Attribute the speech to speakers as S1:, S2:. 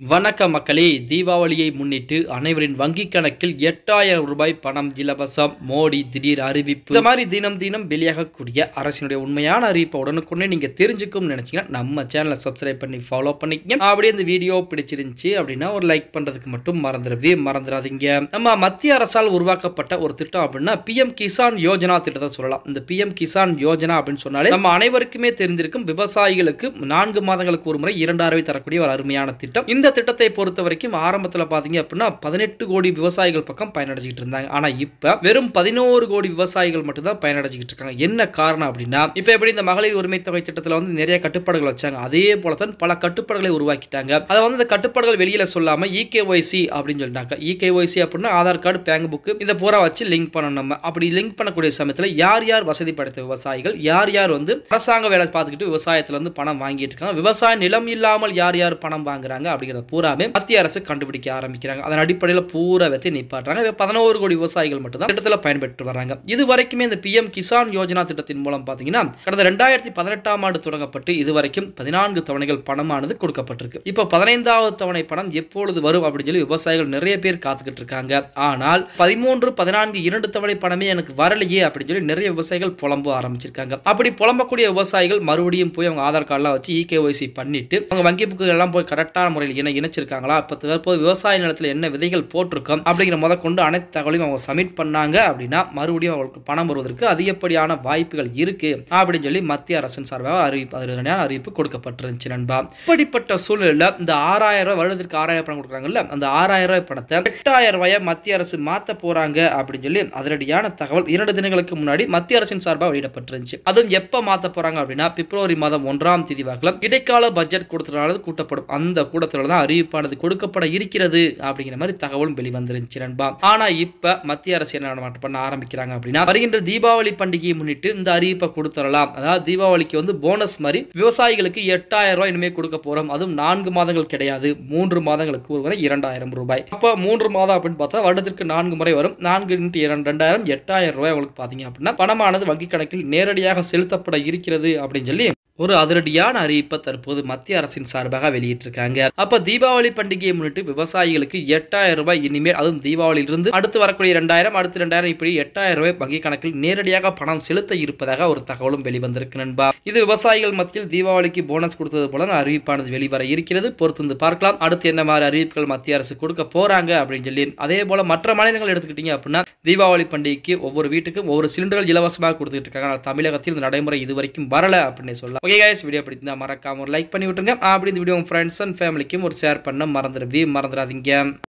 S1: வணக்கம் மக்களே தீபாவளியை முன்னிட்டு அனைவரின் வங்கி கணக்கில் எட்டாயிரம் ரூபாய் பணம் இலவசம் மோடி திடீர் அறிவிப்பு இந்த மாதிரி தினம் தினம் வெளியாகக்கூடிய அரசினுடைய உண்மையான அறிவிப்பை உடனுக்குடனே நீங்க தெரிஞ்சுக்கணும்னு நினைச்சீங்கன்னா நம்ம சேனலை சப்ஸ்கிரைப் பண்ணி ஃபாலோ பண்ணிக்கங்க அப்படியே இந்த வீடியோ பிடிச்சிருந்துச்சு அப்படின்னா ஒரு லைக் பண்றதுக்கு மட்டும் மறந்துடவே மறந்துடாதீங்க நம்ம மத்திய அரசால் உருவாக்கப்பட்ட ஒரு திட்டம் அப்படின்னா பிஎம் கிசான் யோஜனா திட்டத்தை சொல்லலாம் இந்த பிஎம் கிசான் யோஜனா அப்படின்னு சொன்னாலே நம்ம அனைவருக்குமே தெரிஞ்சிருக்கும் விவசாயிகளுக்கு நான்கு மாதங்களுக்கு ஒரு முறை இரண்டாயிரம் ரூபாய் தரக்கூடிய ஒரு அருமையான திட்டம் இந்த திட்டத்தை பொறுத்த வரைக்கும் ஆரம்பத்தில் பார்த்தீங்க அப்படின்னா பதினெட்டு கோடி விவசாயிகள் பக்கம் பயனடைஞ்சிட்டு இருந்தாங்க ஆனால் இப்போ வெறும் பதினோரு கோடி விவசாயிகள் மட்டும்தான் பயனடைஞ்சிட்டு இருக்காங்க என்ன காரணம் அப்படின்னா இப்போ எப்படி இந்த மகளிர் உரிமை தொகை திட்டத்தில் வந்து நிறைய கட்டுப்பாடுகள் வச்சாங்க அதே போல தான் பல கட்டுப்பாடுகளை உருவாக்கிட்டாங்க அதை வந்து இந்த கட்டுப்பாடுகள் வெளியில சொல்லாம இகேஒய்சி அப்படின்னு சொல்லிட்டாங்க இகேஒய்சி அப்படின்னா ஆதார் கார்டு பேங்க் புக்கு இதை பூரா வச்சு லிங்க் பண்ணணும் நம்ம அப்படி லிங்க் பண்ணக்கூடிய சமயத்தில் யார் யார் வசதி படைத்த விவசாயிகள் யார் யார் வந்து அரசாங்க வேலை பார்த்துக்கிட்டு விவசாயத்துல இருந்து பணம் வாங்கிட்டு இருக்காங்க விவசாய நிலம் இல்லாமல் யார் யார் பணம் வாங்குறாங்க அப்படிங்கிறத பூராமே மத்திய அரசு கண்டுபிடிக்க ஆரம்பிக்கிறாங்க அதன் அடிப்படையில் பூரா வெத்தி நிப்பாட்டுறாங்க இப்ப பதினோரு கோடி விவசாயிகள் மட்டும் தான் திட்டத்தில் பயன்பெற்று வராங்க இது வரைக்குமே இந்த பிஎம் கிசான் யோஜனா திட்டத்தின் மூலம் பார்த்தீங்கன்னா கடந்த ரெண்டாயிரத்தி பதினெட்டாம் ஆண்டு தொடங்கப்பட்டு இதுவரைக்கும் பதினான்கு தவணைகள் பணமானது கொடுக்கப்பட்டிருக்கு இப்போ பதினைந்தாவது தவணை பணம் எப்பொழுது வரும் அப்படின்னு சொல்லி விவசாயிகள் நிறைய பேர் காத்துக்கிட்டு இருக்காங்க ஆனால் பதிமூன்று பதினான்கு இரண்டு தவணை பணமே எனக்கு வரலையே அப்படின்னு சொல்லி நிறைய விவசாயிகள் புலம்ப ஆரம்பிச்சிருக்காங்க அப்படி புலம்பக்கூடிய விவசாயிகள் மறுபடியும் போய் அவங்க ஆதார் கார்டெலாம் வச்சு இகேஒய்சி பண்ணிட்டு அவங்க வங்கி புக்குகள் எல்லாம் போய் கரெக்டான முறையில் இணை இணைச்சிருக்காங்களா இப்போ தற்போது விவசாய நிலத்தில் என்ன விதைகள் போட்டிருக்கோம் அப்படிங்கிற முத கொண்டு அனைத்து தகவலையும் அவங்க சப்மிட் பண்ணாங்க அப்படின்னா மறுபடியும் அவங்களுக்கு பணம் வருவதற்கு அதிகப்படியான வாய்ப்புகள் இருக்கு அப்படின்னு சொல்லி மத்திய அரசின் சார்பாக அறிவிப்பு அதிரடியான அறிவிப்பு கொடுக்கப்பட்டிருந்துச்சு நண்பா இப்படிப்பட்ட சூழ்நிலையில் இந்த ஆறாயிரம் ரூபாய் வருடத்திற்கு ஆறாயிரம் பணம் கொடுக்குறாங்கல்ல அந்த ஆறாயிரம் ரூபாய் பணத்தை எட்டாயிரம் ரூபாயை மத்திய அரசு மாத்த போறாங்க அப்படின்னு சொல்லி அதிரடியான தகவல் இரண்டு தினங்களுக்கு முன்னாடி மத்திய அரசின் சார்பாக வெளியிடப்பட்டிருந்துச்சு அதுவும் எப்ப மாத்த போறாங்க அப்படின்னா பிப்ரவரி மாதம் ஒன்றாம் தேதி வாக்கில் இடைக்கால பட்ஜெட் கூட்டத்தினால கூட்டப்படும் அந்த கூட்டத்தில் தான் அறிவிப்பானது கொடுக்கப்பட இருக்கிறது அப்படிங்கிற மாதிரி தகவலும் வெளிவந்திருந்துச்சு நண்பா ஆனா இப்ப மத்திய அரசு என்ன பண்ண ஆரம்பிக்கிறாங்க அப்படின்னா வருகின்ற தீபாவளி பண்டிகையை முன்னிட்டு இந்த அறிவிப்பை கொடுத்துடலாம் அதாவது தீபாவளிக்கு வந்து போனஸ் மாதிரி விவசாயிகளுக்கு எட்டாயிரம் ரூபாய் இனிமே கொடுக்க போறோம் அதுவும் நான்கு மாதங்கள் கிடையாது மூன்று மாதங்களுக்கு ஒரு முறை இரண்டாயிரம் ரூபாய் அப்போ மூன்று மாதம் அப்படின்னு பார்த்தா வருடத்திற்கு நான்கு முறை வரும் நான்கு இன்ட்டு இரண்டு ரெண்டாயிரம் எட்டாயிரம் ரூபாய் உங்களுக்கு பார்த்தீங்க அப்படின்னா பணமானது வங்கி கணக்கில் நேரடியாக செலுத்தப்பட இருக்கிறது அப்படின்னு சொல்லி ஒரு அதிரடியான அறிவிப்பை தற்போது மத்திய அரசின் சார்பாக வெளியிட்டிருக்காங்க அப்ப தீபாவளி பண்டிகையை முன்னிட்டு விவசாயிகளுக்கு எட்டாயிரம் ரூபாய் இனிமேல் அதுவும் தீபாவளியிலிருந்து அடுத்து வரக்கூடிய ரெண்டாயிரம் அடுத்து ரெண்டாயிரம் இப்படி எட்டாயிரம் ரூபாய் வங்கி கணக்கில் நேரடியாக பணம் செலுத்த இருப்பதாக ஒரு தகவலும் வெளிவந்திருக்கு நண்பா இது விவசாயிகள் மத்தியில் தீபாவளிக்கு போனஸ் கொடுத்தது போல அறிவிப்பானது வெளிவர இருக்கிறது பொறுத்து பார்க்கலாம் அடுத்து என்ன மாதிரி அறிவிப்புகள் மத்திய அரசு கொடுக்க போறாங்க அப்படின்னு சொல்லி அதே போல மற்ற மாநிலங்கள் எடுத்துக்கிட்டீங்க அப்படின்னா தீபாவளி பண்டிகைக்கு ஒவ்வொரு வீட்டுக்கும் ஒவ்வொரு சிலிண்டர்கள் இலவசமாக கொடுத்துட்டு இருக்காங்க ஆனால் தமிழகத்தில் இந்த நடைமுறை இது வரைக்கும் வரல அப்படின்னு சொல்லலாம் ஓகே கைஸ் வீடியோ பிடிச்சிருந்தா மறக்காம ஒரு லைக் பண்ணி விட்டுருங்க அப்படி இந்த வீடியோ உங்க ஃப்ரெண்ட்ஸ் அண்ட் ஃபேமிலிக்கும் ஒரு ஷேர் பண்ண மறந்துடுவே மறந்துடாதீங்க